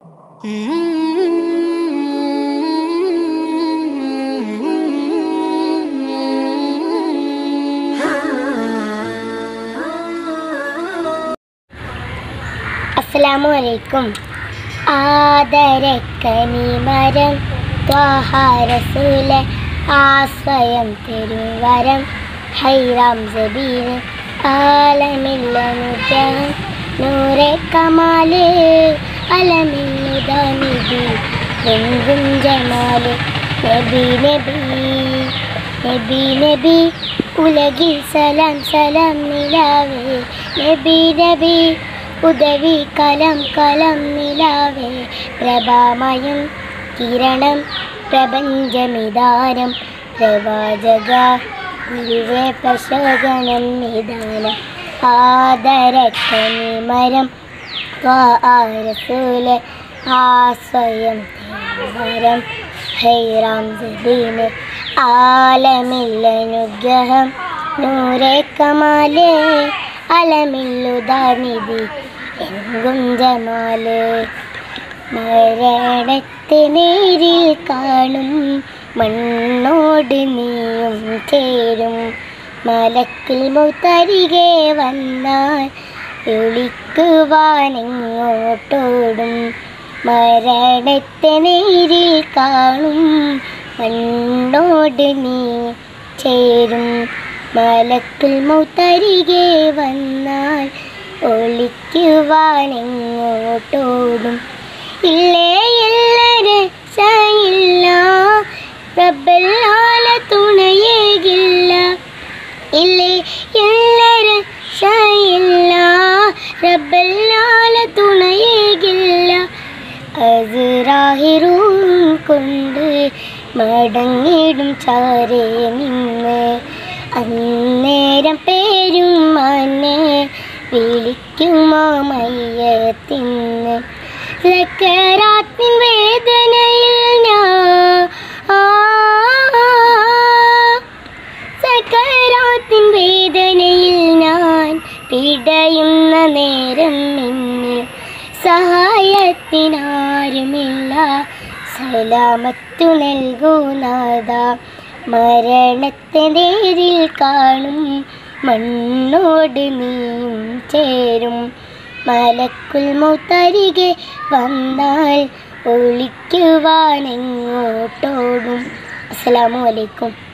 അസ്സലാമു അലൈക്കും ആദരക്കനി മരം ത്വാഹാരസൂല ആശ്വയം തിരുവരം ഹൈറാം സബീന് ആലമില്ലനുജം നൂറെ കമാല് അലമില്ലുദാനിധി എങ്കും ജമാല് നബി നബി നബി നബി ഉലകിൽ സലാം സലാം നിലാവേ നബി നബി ഉദവി കലം കലം നിലാവേ പ്രഭാമയം കിരണം പ്രപഞ്ചമിതാരം പ്രവാചക ഗുരുവേ പ്രശോകനം നിദാനം ആദരക്കനി മരം ത്വാരസൂല ആസ്വയം വരം ഹൈറാം സദീന് ആലമില്ലനുഗ്രഹം നൂറെ കമാലേ അലമില്ലുദാനിധി എങ്കും ജമാല് മരണത്തെ നേരിൽ കാണും മണ്ണോട് നീയും ചേരും മലക്കിൽ മുത്തരികെ വന്നാൽ വിളിക്കുവാനെങ്ങോട്ടോടും മരണത്തെ നേരിൽ കാണും മണ്ണോട് നീ ചേരും മലക്കിൽ മുത്തരികെ വന്നാൽ ഒളിക്കുവാനെങ്ങോട്ടോടും ഇല്ലേ ഇല്ല രക്ഷയില്ല റബ്ബല്ലാല തുണയേകില്ല ഇല്ലേ ഇല്ല രക്ഷയില്ല റബ്ബല്ലാല തുണയേകില്ല അസുറാഹിറും കൊണ്ട് മടങ്ങിടും ചാരേ നിന്ന് അന്നേരം പേരും മനെ വിളിക്കുമോ മയ്യത്തിന്ന് സക്കരാത്തിൻ വേദനയിൽ ഞാൻ ആ, സക്കരാത്തിൻ വേദനയിൽ ഞാൻ പിടയുന്ന നേരം നിന്നിൽ സഹായത്തിനാരുമില്ല സലാമത്തു നൽകുനാഥ മരണത്തെ നേരിൽ കാണും മണ്ണോട് നീയും ചേരും മലക്കുൽ മുത്തരികെ വന്നാൽ ഒളിക്കുവാനെങ്ങോട്ടോടും അസ്സലാമു അലൈക്കും